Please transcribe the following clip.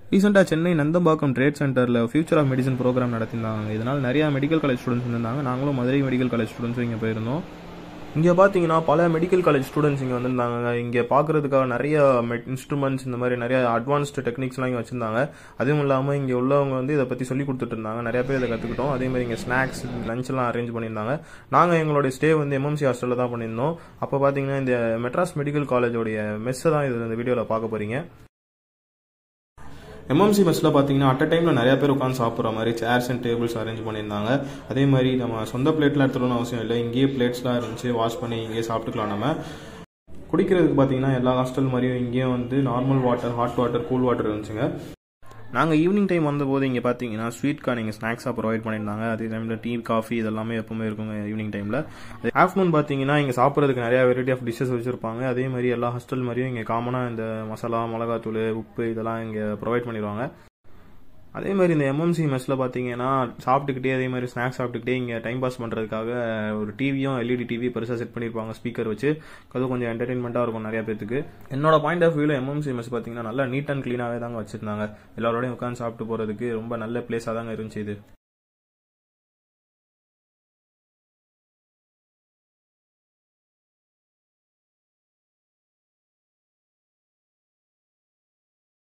ரீசெண்டாக சென்னை நந்தம்பாக்கம் ட்ரேட் சென்டரில் future of medicine program நடத்திருந்தாங்க இதனால் நிறையா மெடிக்கல் காலேஜ் ஸ்டூடெண்ட்ஸ் வந்திருந்தாங்க நாங்களும் மதுரை மெடிக்கல் காலேஜ் ஸ்டூடெண்ட்ஸும் இங்கே போயிருந்தோம் இங்கே பார்த்தீங்கன்னா பல மெடிக்கல் காலேஜ் ஸ்டூடெண்ட்ஸ் இங்கே வந்திருந்தாங்க இங்கே பார்க்குறதுக்காக நிறைய இன்ஸ்ட்ருமெண்ட்ஸ் இந்த மாதிரி நிறைய அட்வான்ஸ்டு டெக்னிக்ஸ்லாம் இங்கே வச்சிருந்தாங்க அதுவும் இல்லாமல் இங்கே உள்ளவங்க வந்து இதை பற்றி சொல்லி கொடுத்துட்டு இருந்தாங்க நிறைய பேர் இதை கற்றுக்கிட்டோம் அதே மாதிரி இங்கே ஸ்நாக்ஸ் லஞ்செல்லாம் அரேஞ்ச் பண்ணியிருந்தாங்க நாங்கள் எங்களுடைய ஸ்டே வந்து எம்எம்சி ஹாஸ்டலில் தான் பண்ணியிருந்தோம் அப்போ பார்த்தீங்கன்னா இந்த மெட்ராஸ் மெடிக்கல் காலேஜோடைய மெஸ்ஸை தான் இது இந்த வீடியோவில் பார்க்க போகிறீங்க எம்எம்சி மெஸ்ஸில் பார்த்தீங்கன்னா அட் அ டைமில் நிறைய பேர் உட்காந்து சாப்பிட்ற மாதிரி சேர்ஸ் அண்ட் டேபிள்ஸ் அரேஞ்ச் பண்ணியிருந்தாங்க அதே மாதிரி நம்ம சொந்த பிளேட்டில் எடுத்துக்கணும்னு அவசியம் இல்லை இங்கேயே பிளேட்ஸ்லாம் இருந்துச்சு வாஷ் பண்ணி இங்கேயே சாப்பிட்டுக்கலாம் நம்ம குடிக்கிறதுக்கு பார்த்தீங்கன்னா எல்லா ஹாஸ்டல் மாதிரியும் இங்கேயும் வந்து normal water hot water cool water இருந்துச்சுங்க நாங்கள் ஈவினிங் டைம் வந்தபோது இங்கே பார்த்தீங்கன்னா ஸ்வீட் கார்ன் இங்கே ஸ்நாக்ஸாக ப்ரொவைட் பண்ணியிருந்தாங்க அதே டைமில் டீ காஃபி இதெல்லாமே எப்பவுமே இருக்குங்க ஈவினிங் டைமில் ஆஃப்டர்நூன் பார்த்தீங்கன்னா இங்கே சாப்பிட்றதுக்கு நிறையா வெரைட்டி ஆஃப் டிஷ்ஷஸ் வச்சுருப்பாங்க அதே மாதிரி எல்லா ஹாஸ்டல் மாதிரியும் இங்கே காமனாக இந்த மசாலா மிளகாத்தூள் உப்பு இதெல்லாம் இங்கே ப்ரொவைட் பண்ணிடுவாங்க அதே மாதிரி இந்த எம்எம்சி மெஸ்ஸில் பார்த்தீங்கன்னா சாப்பிட்டுக்கிட்டே அதே மாதிரி ஸ்நாக்ஸ் சாப்பிட்டுக்கிட்டே இங்கே டைம் பாஸ் பண்ணுறதுக்காக ஒரு டிவியும் எல்இடி டிவி பெருசாக செட் பண்ணியிருப்பாங்க ஸ்பீக்கர் வச்சு அது கொஞ்சம் என்டர்டைன்மெண்ட்டாக இருக்கும் நிறைய பேத்துக்கு என்னோட பாயிண்ட் ஆஃப் வியூவில் எம்எம்சி மெஸ் பார்த்தீங்கன்னா நல்லா நீட் அண்ட் க்ளீனாகவே தாங்க வச்சிருந்தாங்க எல்லாரோடையும் உட்காந்து சாப்பிட்டு போகிறதுக்கு ரொம்ப நல்ல பிளேஸாக தாங்க இருந்துச்சு இது